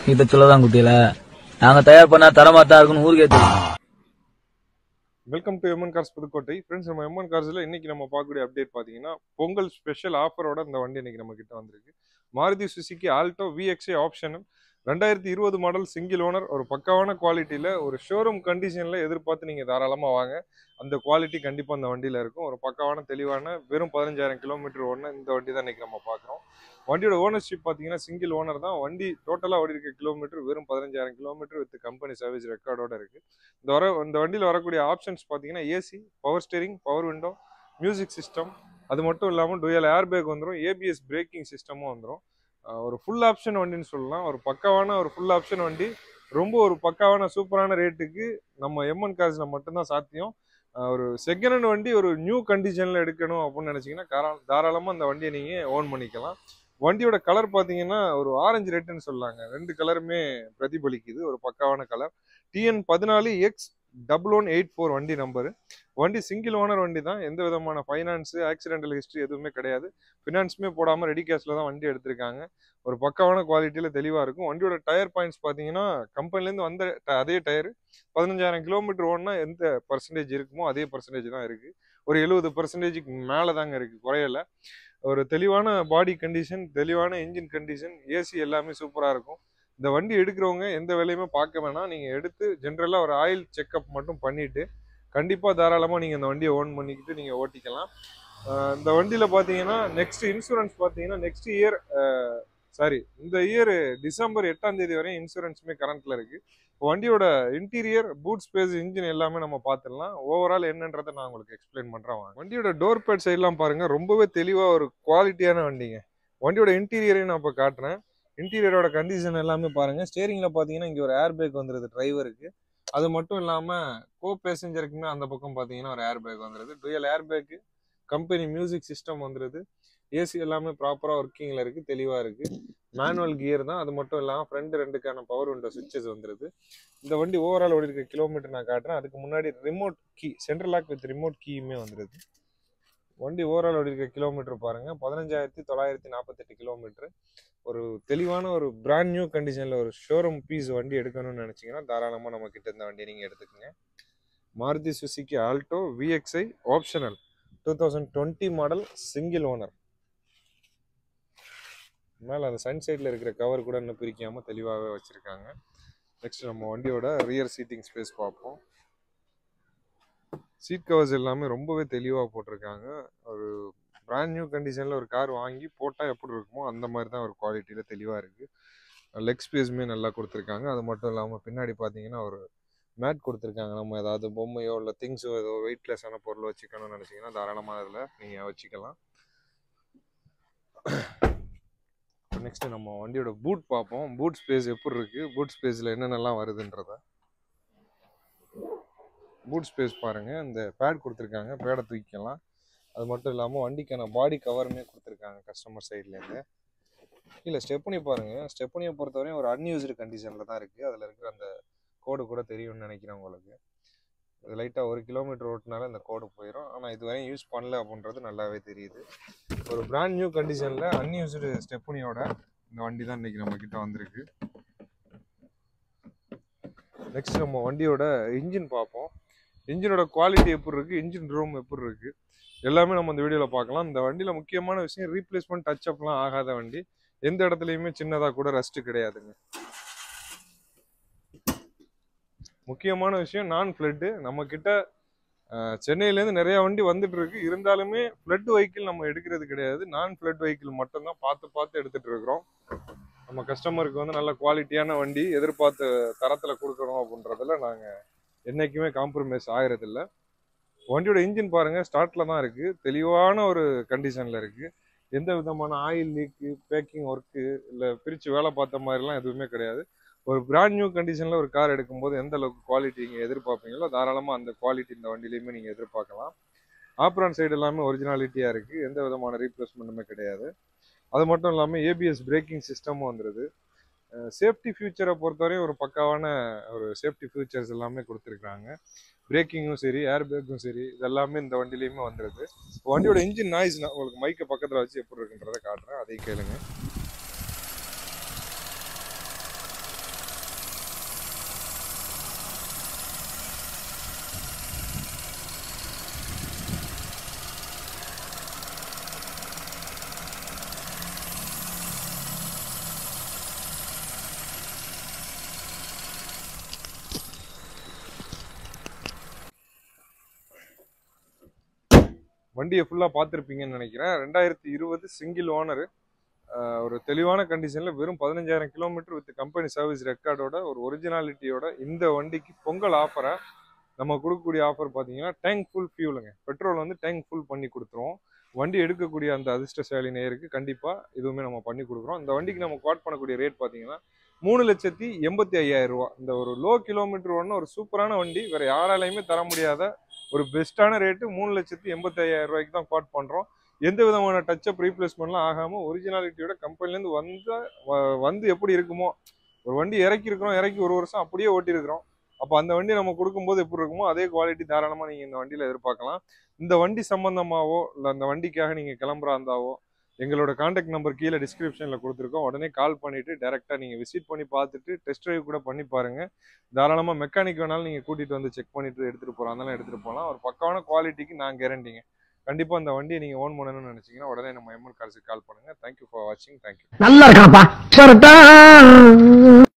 இதை சொல்லதான் குட்டியில நாங்க தயார் பண்ணா தரமா தான் இருக்குன்னு ஊருக்கே தெரியும் welcome to MN Cars Pudukkottai friends நம்ம எம்என் கார்ஸ்ல இன்னைக்கு நம்ம பார்க்கக்கூடிய அப்டேட் பாத்தீங்கன்னா பொங்கல் ஸ்பெஷல் ஆஃபரோட இந்த வண்டி இன்னைக்கு நம்ம கிட்ட வந்திருக்கு Maruti Suzuki Alto VXA option ரெண்டாயிரத்தி இருபது மாடல் சிங்கிள் ஓனர் ஒரு பக்காவான குவாலிட்டியில ஒரு ஷோரூம் கண்டிஷன்ல எதிர்பார்த்து நீங்க தாராளமா வாங்க அந்த குவாலிட்டி கண்டிப்பா அந்த வண்டியில இருக்கும் ஒரு பக்காவான தெளிவான வெறும் பதினஞ்சாயிரம் கிலோமீட்டர் ஓடின இந்த வண்டி தான் இன்னைக்கு நம்ம பார்க்குறோம் வண்டியோட ஓனர்ஷிப் பார்த்தீங்கன்னா சிங்கிள் ஓனர் தான் வண்டி டோட்டலாக ஓடி இருக்க கிலோமீட்டர் வெறும் பதினஞ்சாயிரம் கிலோமீட்டர் வித் கம்பெனி சர்வீஸ் ரெக்கார்டோட இருக்கு இந்த வர இந்த வண்டியில் வரக்கூடிய ஆப்ஷன்ஸ் பார்த்தீங்கன்னா AC power steering power window music system அது மட்டும் இல்லாமல் டுயல் ஏர் பேக் வந்துடும் ஏபிஎஸ் பிரேக்கிங் சிஸ்டமும் வந்துடும் ஒரு ஃபுல் ஆப்ஷன் வண்டின்னு சொல்லலாம் ஒரு பக்காவான ஒரு ஃபுல் ஆப்ஷன் வண்டி ரொம்ப ஒரு பக்காவான சூப்பரான ரேட்டுக்கு நம்ம எம்என் கார்ஸில் மட்டும்தான் சாத்தியம் அஹ் ஒரு செகண்ட் ஹேண்ட் வண்டி ஒரு நியூ கண்டிஷனில் எடுக்கணும் அப்படின்னு நினச்சிங்கன்னா காரா தாராளமாக அந்த வண்டியை நீங்கள் ஓன் பண்ணிக்கலாம் வண்டியோட கலர் பார்த்தீங்கன்னா ஒரு ஆரஞ்சு ரெட்டுன்னு சொல்லாங்க ரெண்டு கலருமே பிரதிபலிக்குது ஒரு பக்காவான கலர் டிஎன் பதினாலு X double one eight four வண்டி நம்பரு வண்டி சிங்கிள் ஓனர் வண்டி தான் எந்த விதமான ஃபைனான்ஸு ஆக்சிடென்டல் ஹிஸ்ட்ரி எதுவுமே கிடையாது ஃபினான்ஸுமே போடாமல் ரெடி கேஷில் தான் வண்டி எடுத்திருக்காங்க ஒரு பக்காவான குவாலிட்டியில் தெளிவாக இருக்கும் வண்டியோட டயர் பாயிண்ட்ஸ் பார்த்தீங்கன்னா கம்பெனிலேருந்து வந்த ட- அதே டயர் பதினஞ்சாயிரம் கிலோமீட்டர் ஓடினா எந்த பர்சன்டேஜ் இருக்குமோ அதே பர்சன்டேஜ் தான் இருக்குது ஒரு எழுபது பர்சன்டேஜுக்கு மேலே தாங்க இருக்குது குறையல ஒரு தெளிவான பாடி கண்டிஷன் தெளிவான இன்ஜின் கண்டிஷன் ஏசி எல்லாமே சூப்பராக இருக்கும் இந்த வண்டி எடுக்கிறவங்க எந்த வேலையுமே பார்க்க வேணாம் நீங்கள் எடுத்து ஜென்ரலாக ஒரு ஆயில் செக்கப் மட்டும் பண்ணிவிட்டு கண்டிப்பாக தாராளமாக நீங்கள் இந்த வண்டியை ஓன் பண்ணிக்கிட்டு நீங்கள் ஓட்டிக்கலாம் ஆஹ் இந்த வண்டியில் பார்த்தீங்கன்னா நெக்ஸ்ட் இன்சூரன்ஸ் பார்த்தீங்கன்னா நெக்ஸ்ட் இயர் சாரி இந்த இயர் டிசம்பர் எட்டாம் தேதி வரையும் இன்சூரன்ஸுமே கரண்ட்டில் இருக்குது வண்டியோட இன்டீரியர் பூட் ஸ்பேஸ் இன்ஜின் எல்லாமே நம்ம பார்த்துடலாம் ஓவரால் என்னன்றதை நான் உங்களுக்கு எக்ஸ்பிளைன் பண்ணுறேன் வாங்க. வண்டியோட டோர் பேட் சைட்லாம் பாருங்கள் ரொம்பவே தெளிவாக ஒரு குவாலிட்டியான வண்டிங்க வண்டியோட இன்டீரியரையும் நான் இப்போ காட்டுறேன் இன்டீரியரோட கண்டிஷன் எல்லாமே பாருங்கள் ஸ்டேரிங்கில் பார்த்தீங்கன்னா இங்கே ஒரு ஏர் பேக் வந்துருது டிரைவருக்கு அது மட்டும் இல்லாமல் கோ பேசஞ்சருக்குமே அந்த பக்கம் பார்த்தீங்கன்னா ஒரு ஏர் பேக் வந்துருது dual air bag company music system வந்துருது ஏசி எல்லாமே ப்ராப்பராக ஒர்க்கிங்கில் இருக்குது தெளிவாக இருக்குது மேனுவல் கியர் தான் அது மட்டும் இல்லாமல் ஃப்ரண்ட் ரெண்டுக்கான பவர் விண்டோ சுவிட்சஸ் வந்துருது இந்த வண்டி ஓவரால் ஓடி இருக்க கிலோமீட்டர் நான் காட்டுறேன் அதுக்கு முன்னாடி remote key central lock with remote கீயுமே வந்துருது வண்டி ஓவரால் ஓடி இருக்க கிலோமீட்டர் பாருங்க பதினஞ்சாயிரத்தி தொள்ளாயிரத்தி நாற்பத்தெட்டு கிலோமீட்டர் ஒரு தெளிவான ஒரு பிராண்ட் நியூ கண்டிஷனில் ஒரு ஷோரூம் பீஸ் வண்டி எடுக்கணும்னு நினச்சிங்கன்னா தாராளமாக நம்ம கிட்ட இந்த வண்டியை நீங்கள் எடுத்துக்கோங்க Maruti Suzuki Alto VXI optional two thousand twenty model single owner மேலே அந்த சன் சைடில் இருக்கிற கவர் கூட இன்னும் பிரிக்காமல் தெளிவாகவே வச்சுருக்காங்க நெக்ஸ்ட் நம்ம வண்டியோட ரியர் சீட்டிங் ஸ்பேஸ் பார்ப்போம் சீட் கவர்ஸ் எல்லாமே ரொம்பவே தெளிவாக போட்டிருக்காங்க ஒரு பிராண்ட் நியூ கண்டிஷனில் ஒரு கார் வாங்கி போட்டால் எப்படி இருக்குமோ அந்த மாதிரி தான் ஒரு குவாலிட்டியில் தெளிவாக இருக்குது லெக் ஸ்பேஸுமே நல்லா கொடுத்துருக்காங்க அது மட்டும் இல்லாமல் பின்னாடி பார்த்தீங்கன்னா ஒரு மேட் கொடுத்துருக்காங்க நம்ம ஏதாவது பொம்மையோ இல்லை திங்ஸோ ஏதோ வெயிட்லெஸ்ஸான பொருள் வச்சுக்கணும்னு நினச்சிங்கன்னா தாராளமாக அதில் நீங்கள் வச்சுக்கலாம் நெக்ஸ்ட் நம்ம வண்டியோட பூட் பார்ப்போம் பூட் ஸ்பேஸ் எப்படி இருக்கு பூட் ஸ்பேஸில் என்னென்னலாம் வருதுன்றத பூட் ஸ்பேஸ் பாருங்க இந்த பேட் கொடுத்துருக்காங்க பேடை தூக்கிக்கலாம் அது மட்டும் இல்லாமல் வண்டிக்கான பாடி கவருமே கொடுத்துருக்காங்க கஸ்டமர் சைட்லேருந்து கீழே ஸ்டெப்னி பாருங்க ஸ்டெப்னியை பொறுத்தவரையும் ஒரு அன்யூஸ்டு கண்டிஷனில் தான் இருக்குது அதில் இருக்கிற அந்த கோடு கூட தெரியும்னு நினைக்கிறேன் உங்களுக்கு அது லைட்டாக ஒரு கிலோமீட்டர் ஓட்டினால இந்த கோடு போயிடும் ஆனால் இதுவரையும் யூஸ் பண்ணல அப்படின்றது நல்லாவே தெரியுது ஒரு பிராண்ட் நியூ கண்டிஷனில் அன்யூஸ்டு ஸ்டெப்னியோட இந்த வண்டி தான் இன்னைக்கு நம்ம கிட்ட வந்திருக்கு நெக்ஸ்ட் நம்ம வண்டியோட இன்ஜின் பார்ப்போம் இன்ஜினோட குவாலிட்டி எப்படி இருக்கு இன்ஜின் ரூம் எப்படி இருக்கு எல்லாமே நம்ம இந்த வீடியோவில் பார்க்கலாம் இந்த வண்டியில் முக்கியமான விஷயம் ரீப்ளேஸ்மெண்ட் டச் அப்லாம் ஆகாத வண்டி எந்த இடத்துலையுமே சின்னதாக கூட ரஸ்ட் கிடையாதுங்க முக்கியமான விஷயம் நான் ஃப்ளட்டு நம்ம கிட்ட அஹ், சென்னையிலேருந்து நிறைய வண்டி வந்துட்டு இருக்கு இருந்தாலுமே ஃப்ளட் வெஹிக்கிள் நம்ம எடுக்கிறது கிடையாது நான் ஃப்ளட் வெஹிக்கிள் மட்டும்தான் பார்த்து பார்த்து எடுத்துட்டு இருக்கிறோம் நம்ம கஸ்டமருக்கு வந்து நல்ல குவாலிட்டியான வண்டி எதிர்பார்த்த தரத்தில் கொடுக்கணும் அப்படின்றதுல நாங்கள் என்னைக்குமே காம்ப்ரமைஸ் ஆகிறதில்ல வண்டியோட இன்ஜின் பாருங்க ஸ்டார்ட்ல தான் இருக்கு தெளிவான ஒரு கண்டிஷன்ல இருக்கு எந்த விதமான ஆயில் லீக்கு பேக்கிங் ஒர்க்கு இல்லை பிரித்து வேலை பார்த்த மாதிரிலாம் எதுவுமே கிடையாது ஒரு பிராண்ட் நியூ கண்டிஷனில் ஒரு கார் எடுக்கும்போது எந்த அளவுக்கு குவாலிட்டி நீங்கள் எதிர்பார்ப்பீங்களோ தாராளமாக அந்த குவாலிட்டி இந்த வண்டியிலையுமே நீங்கள் எதிர்பார்க்கலாம் ஆப்ரான் சைடு எல்லாமே ஒரிஜினாலிட்டியாக இருக்குது எந்த விதமான ரீப்ளேஸ்மெண்ட்டுமே கிடையாது அது மட்டும் இல்லாமல் ஏபிஎஸ் பிரேக்கிங் சிஸ்டமும் வந்துடுது சேஃப்டி ஃபியூச்சரை பொறுத்தவரையும் ஒரு பக்காவான ஒரு சேஃப்டி ஃபியூச்சர்ஸ் எல்லாமே கொடுத்துருக்காங்க பிரேக்கிங்கும் சரி ஏர் பேக்கும் சரி இது எல்லாமே இந்த வண்டிலையுமே வந்துடுது வண்டியோட இன்ஜின் நாய்ஸ் நான் உங்களுக்கு மைக்கை பக்கத்தில் வச்சு எப்படி இருக்குன்றதை காட்டுறேன் அதையும் கேளுங்க வண்டியை ஃபுல்லாக பார்த்துருப்பீங்கன்னு நினைக்கிறேன் ரெண்டாயிரத்தி இருபது சிங்கிள் ஓனர் ஒரு தெளிவான கண்டிஷனில் வெறும் பதினஞ்சாயிரம் கிலோமீட்டர் வித் கம்பெனி சர்வீஸ் ரெக்கார்டோட ஒரு ஒரிஜினாலிட்டியோட இந்த வண்டிக்கு பொங்கல் ஆஃபரை நம்ம கொடுக்கக்கூடிய ஆஃபர் பார்த்தீங்கன்னா டேங்க் ஃபுல் ஃபியூலுங்க பெட்ரோல் வந்து டேங்க் ஃபுல் பண்ணி கொடுத்துருவோம் வண்டி எடுக்கக்கூடிய அந்த அதிர்ஷ்டசாலி நேருக்கு கண்டிப்பாக இதுவுமே நம்ம பண்ணி கொடுக்குறோம் இந்த வண்டிக்கு நம்ம குவாட் பண்ணக்கூடிய ரேட் பார்த்தீங்கன்னா மூணு லட்சத்தி எண்பத்தி ஐயாயிரம் ரூபா இந்த ஒரு லோ கிலோமீட்டர் ஒன்று ஒரு சூப்பரான வண்டி வேற யாராலையுமே தர முடியாத ஒரு பெஸ்ட்டான ரேட்டு மூணு லட்சத்தி எண்பத்தி ஐயாயிரம் ரூபாய்க்கு தான் குவாட் பண்ணுறோம் எந்த விதமான டச்சப் ரீப்ளேஸ்மெண்ட்லாம் ஆகாமல் ஒரிஜினாலிட்டியோட கம்பெனிலேருந்து வந்த வ- வந்து எப்படி இருக்குமோ ஒரு வண்டி இறக்கி இருக்கிறோம் இறக்கி ஒரு வருஷம் அப்படியே ஓட்டியிருக்கிறோம் அப்போ அந்த வண்டி நம்ம கொடுக்கும்போது எப்படி இருக்குமோ அதே குவாலிட்டி தாராளமாக நீங்கள் இந்த வண்டியில் எதிர்பார்க்கலாம் இந்த வண்டி சம்பந்தமாவோ இல்லை அந்த வண்டிக்காக நீங்கள் கிளம்புறா இருந்தாவோ எங்களோட காண்டாக்ட் நம்பர் கீழே டிஸ்கிரிப்ஷனில் கொடுத்துருக்கோம் உடனே கால் பண்ணிவிட்டு டேரெக்டாக நீங்கள் விசிட் பண்ணி பார்த்துட்டு டெஸ்ட் ட்ரைவ் கூட பண்ணி பாருங்கள் தாராளமாக மெக்கானிக் வேணாலும் நீங்கள் கூட்டிகிட்டு வந்து செக் பண்ணிட்டு எடுத்துகிட்டு போகிறோம் அதெல்லாம் எடுத்துகிட்டு போகலாம் ஒரு பக்காவான குவாலிட்டிக்கு நான் கேரண்டிங்க கண்டிப்பாக அந்த வண்டியை நீங்கள் ஓன் பண்ணணும்னு நினச்சிங்கன்னா உடனே நம்ம எம்என் கார்ஸுக்கு கால் பண்ணுங்கள் தேங்க்யூ ஃபார் வாட்சிங் தேங்க்யூ நல்லா இருக்கானப்பா